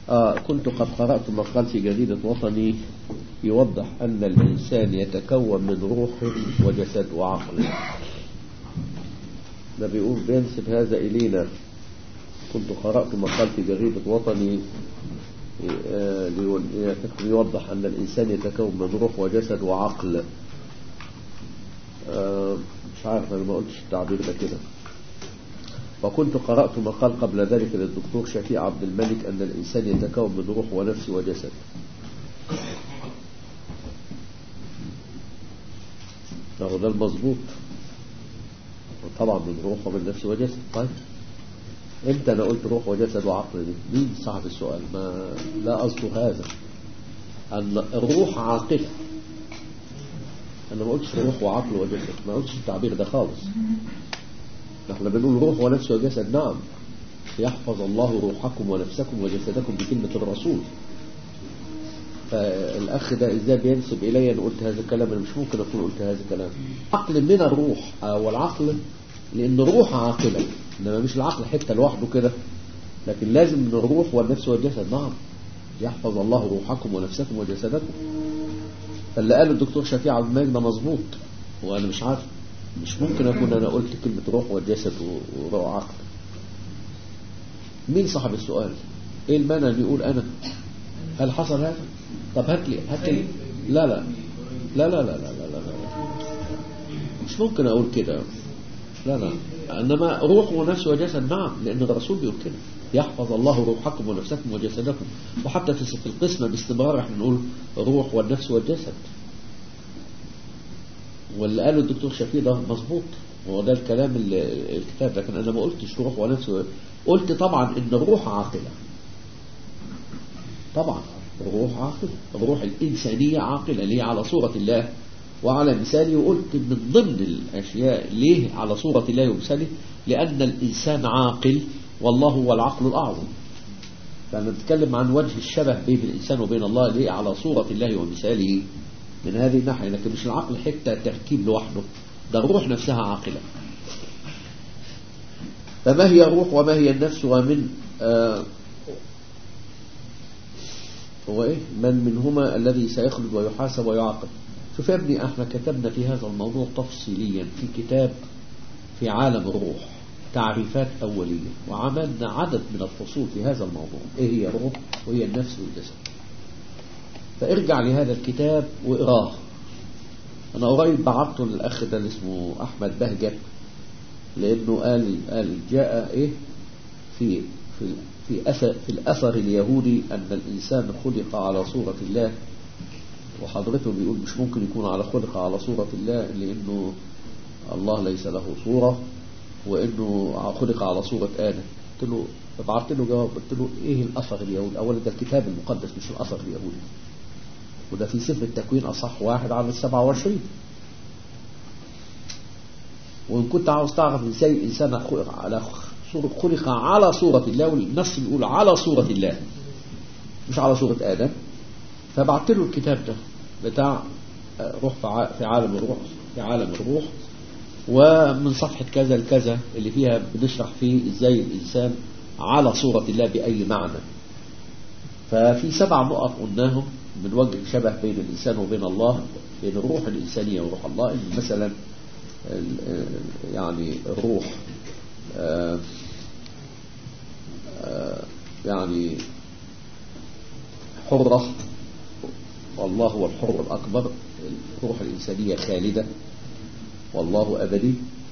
آه كنت قد قرأت مقال في جريدة وطني يوضح أن الإنسان يتكون من روح وجسد وعقل ده بيقول بينسب هذا إلينا كنت قرأت مقال في جريدة وطني آه، ليوضح أن الإنسان يتكون من روح وجسد وعقل آه، مش عارف أنا ما قلتش التعبير ده كده وكنت قرأت مقال قبل ذلك للدكتور شفيع عبد الملك أن الإنسان يتكون من روح ونفس وجسد له ده المظبوط طبعا من روح ومن نفس وجسد طيب امتى انا قلت روح وجسد وعقل دي مين صاحب السؤال ما لا قصده هذا ان الروح عاقله انا ما قلتش روح وعقل وجسد ما قلتش التعبير ده خالص احنا بنقول روح ونفس وجسد نعم يحفظ الله روحكم ونفسكم وجسدكم بكلمة الرسول فالأخ ده إزاي بينسب إلي أن قلت هذا الكلام أنا مش ممكن أكون قلت هذا الكلام عقل من الروح والعقل لأن الروح عاقلة إنما مش العقل حتة لوحده كده لكن لازم من الروح والنفس والجسد نعم يحفظ الله روحكم ونفسكم وجسدكم فاللي قاله الدكتور شفيع عبد المجيد ده مظبوط وأنا مش عارف مش ممكن أكون أنا قلت كلمة روح وجسد وروح عقل مين صاحب السؤال ايه المانع اللي يقول انا هل حصل هذا طب هات لي هات لي لا لا لا لا لا لا لا لا, لا. مش ممكن اقول كده لا لا انما روح ونفس وجسد نعم لان الرسول بيقول كده يحفظ الله روحكم ونفسكم وجسدكم وحتى في القسمة باستمرار احنا نقول روح والنفس والجسد واللي قاله الدكتور شفيع ده مظبوط هو ده الكلام الكتاب لكن انا ما قلتش روح ونفس قلت طبعا ان الروح عاقلة طبعا الروح عاقلة الروح الإنسانية عاقلة ليه على صورة الله وعلى مثاله وقلت من ضمن الأشياء ليه على صورة الله ومثاله لأن الإنسان عاقل والله هو العقل الأعظم فأنا نتكلم عن وجه الشبه بين الإنسان وبين الله ليه على صورة الله ومثاله من هذه الناحية لكن مش العقل حتى تركيب لوحده ده الروح نفسها عاقلة فما هي الروح وما هي النفس ومن آه هو ايه من منهما الذي سيخلد ويحاسب ويعاقب شوف يا ابني احنا كتبنا في هذا الموضوع تفصيليا في كتاب في عالم الروح تعريفات أولية وعملنا عدد من الفصول في هذا الموضوع ايه هي الروح وهي النفس والجسد فارجع لهذا الكتاب واقراه انا قريب بعته للاخ ده اللي اسمه احمد بهجت لانه قال قال جاء ايه في في في اثر في الاثر اليهودي ان الانسان خلق على صورة الله وحضرته بيقول مش ممكن يكون على خلق على صورة الله لانه الله ليس له صورة وانه خلق على صورة آدم قلت له بعت له جواب قلت له ايه الاثر اليهودي اولا ده الكتاب المقدس مش الاثر اليهودي وده في سفر التكوين اصح واحد على السبعة وعشرين وإن كنت عاوز تعرف ازاي الإنسان خلق على خلق على صورة الله والنص بيقول على صورة الله مش على صورة آدم فبعت له الكتاب ده بتاع روح في عالم الروح في عالم الروح ومن صفحة كذا لكذا اللي فيها بنشرح فيه ازاي الإنسان على صورة الله بأي معنى ففي سبع نقط قلناهم من وجه شبه بين الإنسان وبين الله بين الروح الإنسانية وروح الله إن مثلا يعني الروح آآ آآ يعني حرة والله هو الحر الأكبر الروح الإنسانية خالدة والله أبدي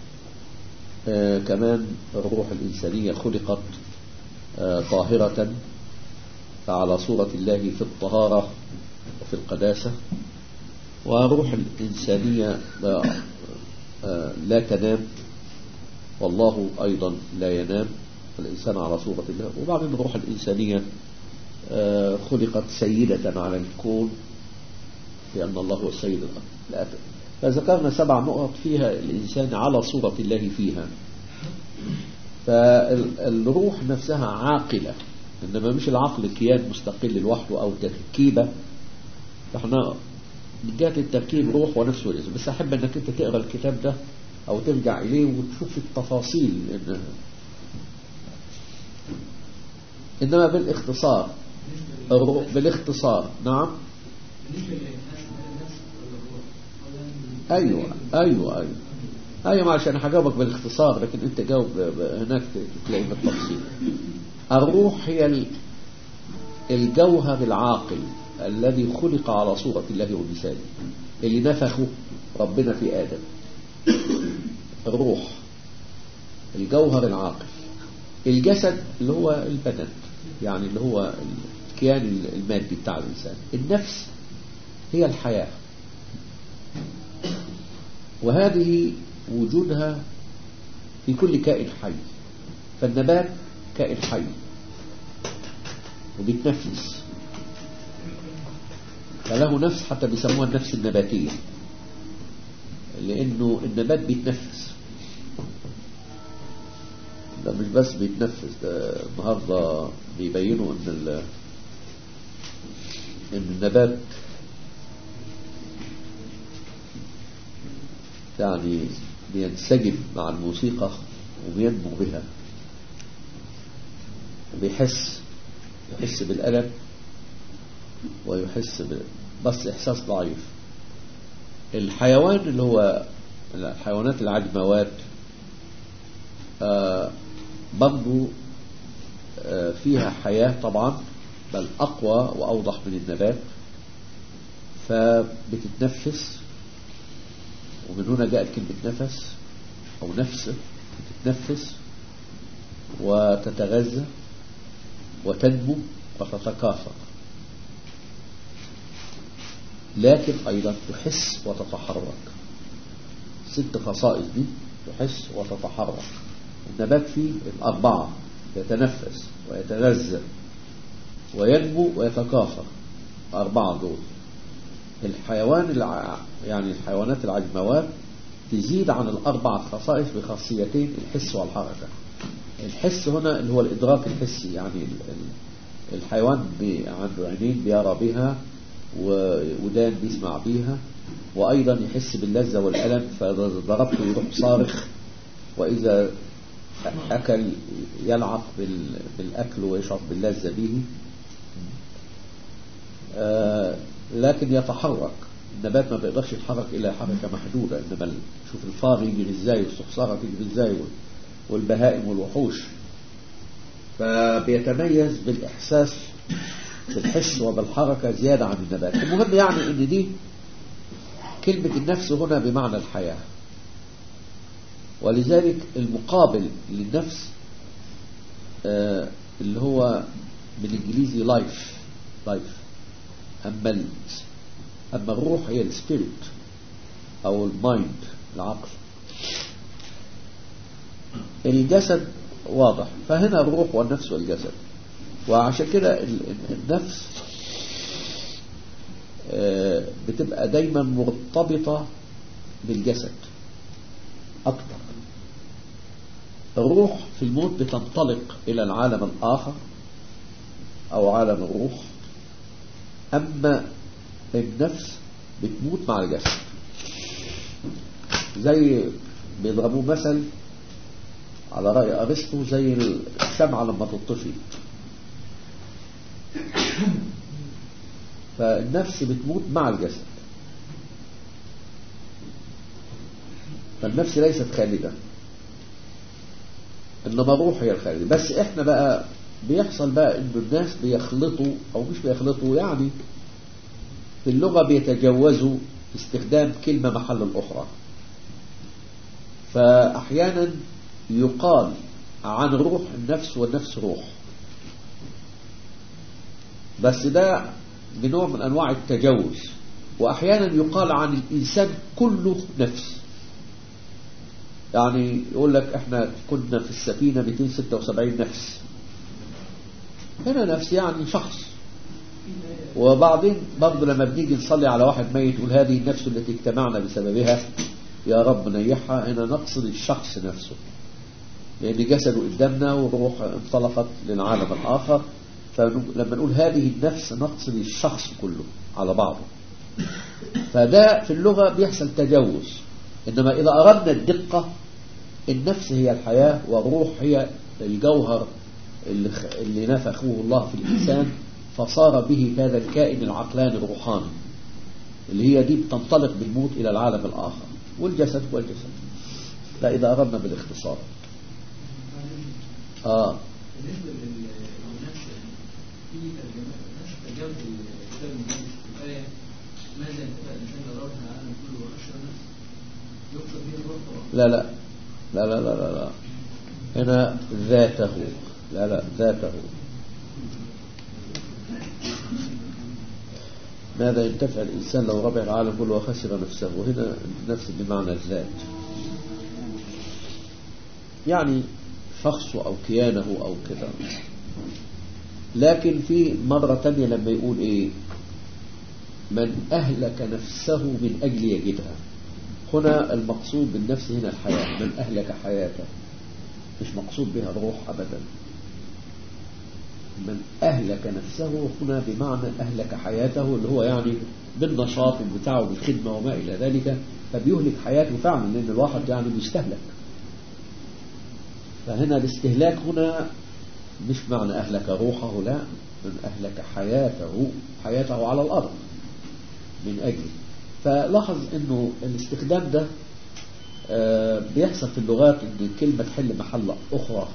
كمان الروح الإنسانية خلقت طاهرة فعلى صورة الله في الطهارة وفي القداسة وروح الإنسانية لا تنام والله أيضا لا ينام الإنسان على صورة الله وبعدين الروح الإنسانية خلقت سيدة على الكون لأن الله هو السيد الأكبر فذكرنا سبع نقط فيها الإنسان على صورة الله فيها فالروح نفسها عاقلة إنما مش العقل كيان مستقل لوحده أو تركيبة احنا من جهة التركيب روح ونفس وجسد بس أحب أنك أنت تقرأ الكتاب ده أو ترجع إليه وتشوف التفاصيل إن إنما بالاختصار الروح بالاختصار نعم ايوه ايوه ايوه ايوه عشان هجاوبك بالاختصار لكن انت جاوب هناك تلاقي بالتفصيل الروح هي الجوهر العاقل الذي خلق على صورة الله ومثاله اللي نفخه ربنا في آدم الروح الجوهر العاقل الجسد اللي هو البدن يعني اللي هو الكيان المادي بتاع الإنسان النفس هي الحياة وهذه وجودها في كل كائن حي فالنبات كائن حي وبيتنفس فله نفس حتى بيسموها النفس النباتية لأنه النبات بيتنفس ده مش بس بيتنفس ده النهاردة بيبينوا ان ال ان النبات يعني بينسجم مع الموسيقى وبينمو بها بيحس يحس بالألم ويحس ب... بس إحساس ضعيف الحيوان اللي هو الحيوانات العجموات آه برضو آه فيها حياة طبعا بل أقوى وأوضح من النبات فبتتنفس ومن هنا جاءت كلمة نفس أو نفس بتتنفس وتتغذى وتنمو وتتكاثر لكن أيضا تحس وتتحرك ست خصائص دي تحس وتتحرك النبات فيه الأربعة يتنفس ويتغذى وينمو ويتكاثر أربعة دول الحيوان الع... يعني الحيوانات العجموات تزيد عن الأربع خصائص بخاصيتين الحس والحركة الحس هنا اللي هو الإدراك الحسي يعني الحيوان بي عنده عينين بيرى بها ودان بيسمع بيها وأيضا يحس باللذة والألم فإذا ضربته يروح صارخ وإذا أكل يلعق بالأكل ويشعر باللذة به آه لكن يتحرك النبات ما بيقدرش يتحرك إلا حركة محدودة إنما شوف الفار يجري إزاي والصفصارة تجري إزاي والبهائم والوحوش فبيتميز بالإحساس بالحس وبالحركة زيادة عن النبات المهم يعني ان دي كلمة النفس هنا بمعنى الحياة ولذلك المقابل للنفس آه اللي هو بالانجليزي لايف لايف أما أما الروح هي السبيريت أو المايند العقل الجسد واضح فهنا الروح والنفس والجسد وعشان كده النفس بتبقى دايما مرتبطة بالجسد أكتر الروح في الموت بتنطلق إلى العالم الآخر أو عالم الروح أما النفس بتموت مع الجسد زي بيضربوه مثل على رأي أرسطو زي الشمعة لما تطفي فالنفس بتموت مع الجسد فالنفس ليست خالدة إنما الروح هي الخالدة بس إحنا بقى بيحصل بقى إنه الناس بيخلطوا أو مش بيخلطوا يعني في اللغة بيتجوزوا استخدام كلمة محل الأخرى فأحيانا يقال عن روح النفس والنفس روح بس ده بنوع من أنواع التجوز وأحيانا يقال عن الإنسان كله نفس يعني يقول لك احنا كنا في السفينة 276 نفس هنا نفس يعني شخص وبعدين برضه لما بنيجي نصلي على واحد ميت يقول هذه النفس التي اجتمعنا بسببها يا رب نيحها هنا نقصد الشخص نفسه لأن جسده قدامنا والروح انطلقت للعالم الآخر فلما نقول هذه النفس نقصد الشخص كله على بعضه فده في اللغة بيحصل تجوز إنما إذا أردنا الدقة النفس هي الحياة والروح هي الجوهر اللي, اللي نفخوه الله في الإنسان فصار به هذا الكائن العقلاني الروحاني اللي هي دي بتنطلق بالموت إلى العالم الآخر والجسد هو الجسد لا إذا أردنا بالاختصار آه بالنسبة للنفس في ترجمة نفس ترجمة الكتاب المقدس في الآية ماذا ينتفع الإنسان لو ربح العالم كله وخشى النفس يقصد به الروح طبعا لا لا لا لا لا لا, لا. هنا ذاته لا لا ذاته ماذا ينتفع الإنسان لو ربح العالم كله وخسر نفسه وهنا نفس بمعنى الذات يعني شخصه أو كيانه أو كده لكن في مرة تانية لما يقول إيه من أهلك نفسه من أجل يجدها هنا المقصود بالنفس هنا الحياة من أهلك حياته مش مقصود بها الروح أبدا من أهلك نفسه هنا بمعنى أهلك حياته اللي هو يعني بالنشاط بتاعه بالخدمة وما إلى ذلك فبيهلك حياته فعلا لأن الواحد يعني بيستهلك فهنا الاستهلاك هنا مش معنى أهلك روحه لا من أهلك حياته حياته على الأرض من أجل فلاحظ أنه الاستخدام ده آه، بيحصل في اللغات أن الكلمة تحل محل أخرى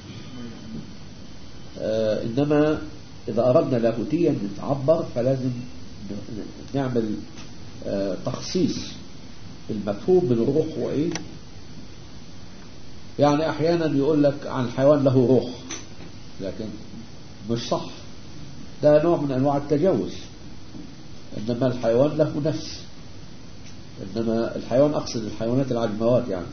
آه، إنما إذا أردنا لاهوتيا نتعبر فلازم ن- نعمل آه، تخصيص المفهوم من الروح هو إيه يعني أحيانا يقول لك عن الحيوان له روح لكن مش صح ده نوع من أنواع التجاوز إنما الحيوان له نفس إنما الحيوان أقصد الحيوانات العجموات يعني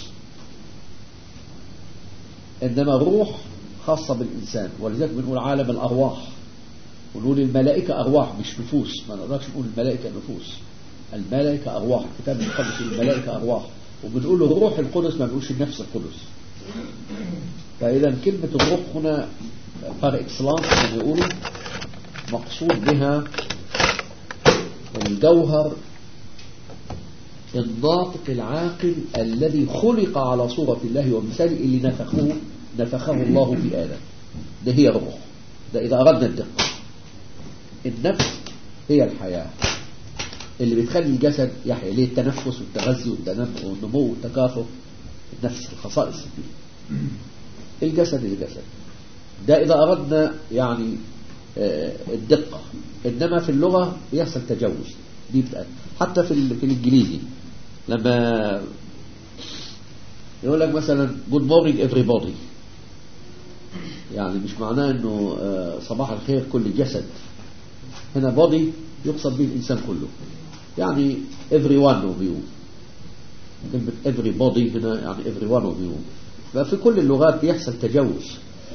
إنما الروح خاصة بالإنسان ولذلك بنقول عالم الأرواح ونقول الملائكة أرواح مش نفوس ما نقدرش نقول الملائكة نفوس الملائكة أرواح الكتاب المقدس يقول الملائكة أرواح وبنقول الروح القدس ما بنقولش النفس القدس فإذا كلمة الروح هنا بار إكسلانس كما يقولوا مقصود بها الجوهر الناطق العاقل الذي خلق على صورة الله ومثاله اللي نفخه نفخه الله في آدم ده هي الروح ده إذا أردنا الدقة النفس هي الحياة اللي بتخلي الجسد يحيا ليه التنفس والتغذي والتنم- والنمو والتكاثر النفس الخصائص دي الجسد الجسد ده إذا أردنا يعني آه، الدقة إنما في اللغة يحصل تجاوز دي بتقل. حتى في, ال- في الإنجليزي لما يقول لك مثلا good morning everybody يعني مش معناه انه آه، صباح الخير كل جسد هنا body يقصد به الإنسان كله يعني every one of you كلمة everybody هنا يعني every one of you ففي كل اللغات بيحصل تجاوز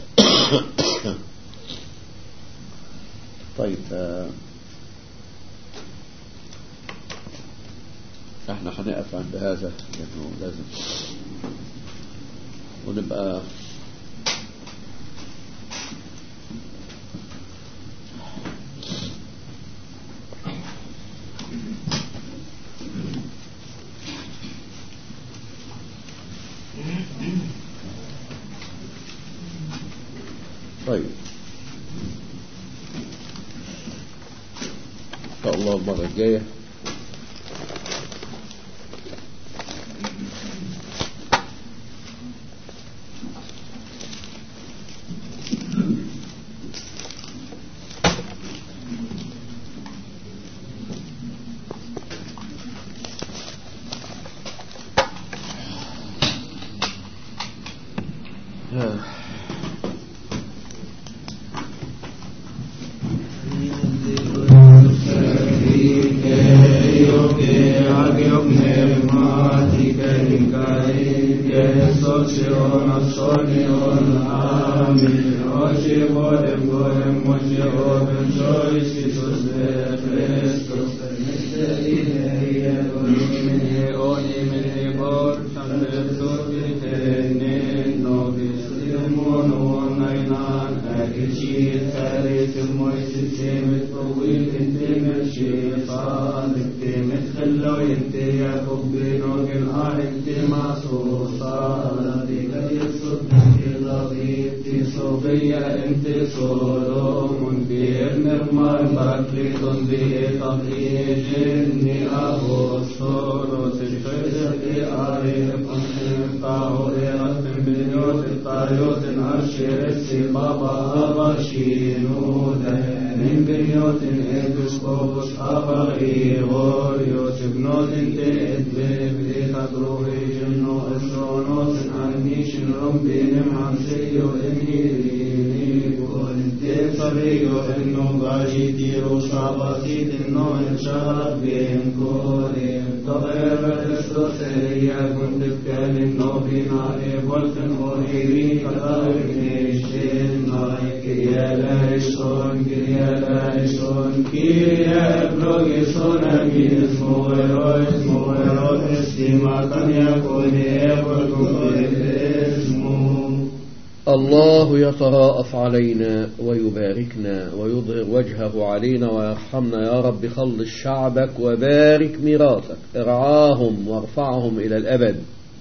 طيب آه، احنا هنقف عند هذا لانه لازم ونبقى طيب ان شاء الله المره الجايه آه. Thank you. Sofia inte Solomon Birner man bakliton vi etam egen i apostolos i födet i are kontempa och eraten benjoten tajoten asheres i baba avashinoden in benjoten episkopos aba Gregorios ibnoten te edve vletat rohe jenno esronoten annishin rombinem anseyo enhirini kunte sabiyo enno gajiti rosabatit enno enshahar ben kore طغير Kristus elia kunde kälin novina e volten ohiri katariknishin naik Kieleison, kieleison, kielogison, amis moerois, moerot estimatan yakone evolkumorismo. الله يتراءف علينا ويباركنا ويظهر وجهه علينا ويرحمنا يا رب خلص شعبك وبارك ميراثك ارعاهم وارفعهم إلى الأبد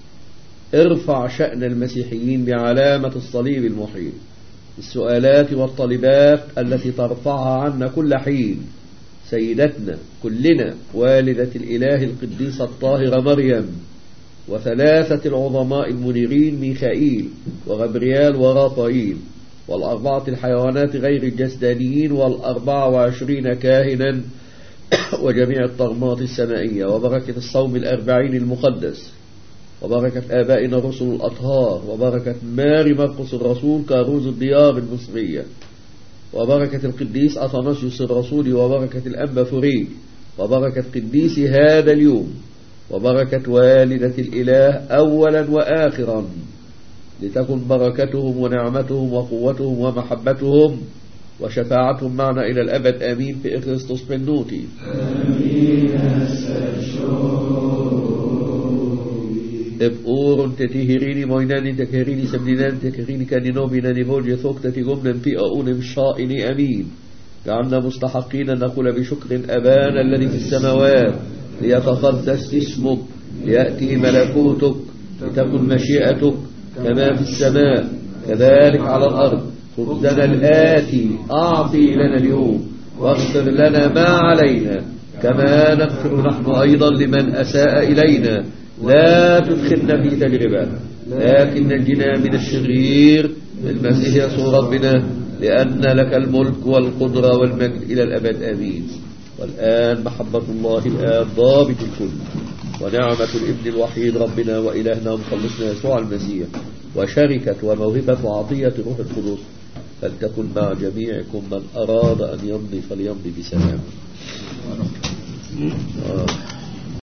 ارفع شأن المسيحيين بعلامة الصليب المحيط السؤالات والطلبات التي ترفعها عنا كل حين سيدتنا كلنا والدة الإله القديسة الطاهرة مريم وثلاثة العظماء المنيرين ميخائيل وغبريال ورافائيل والأربعة الحيوانات غير الجسدانيين والأربعة وعشرين كاهنا وجميع الطغمات السمائية وبركة الصوم الأربعين المقدس وبركة آبائنا الرسل الأطهار وبركة ماري مرقس الرسول كاروز الديار المصرية وبركة القديس أثناسيوس الرسول وبركة الأنبا فريد وبركة قديس هذا اليوم وبركة والدة الإله أولا وآخرا لتكن بركتهم ونعمتهم وقوتهم ومحبتهم وشفاعتهم معنا إلى الأبد آمين في إخريستوس بنوتي ابقور تتهريني مويناني تكهريني سمنينان تكهريني كانينو بيناني بوجي ثوك تتغمنا في أؤون مشائني أمين جعلنا مستحقين أن نقول بشكر أبانا الذي في السماوات ليتقدس اسمك ليأتي ملكوتك لتكن مشيئتك كما في السماء كذلك على الأرض خبزنا الآتي أعطي لنا اليوم واغفر لنا ما علينا كما نغفر نحن أيضا لمن أساء إلينا لا تدخلنا في تجربة لكن نجنا من الشرير المسيح يسوع ربنا لأن لك الملك والقدرة والمجد إلى الأبد آمين والآن محبة الله الآب ضابط الكل ونعمة الابن الوحيد ربنا وإلهنا ومخلصنا يسوع المسيح وشركة وموهبة وعطية روح القدس فلتكن مع جميعكم من أراد أن يمضي فليمضي بسلام آه.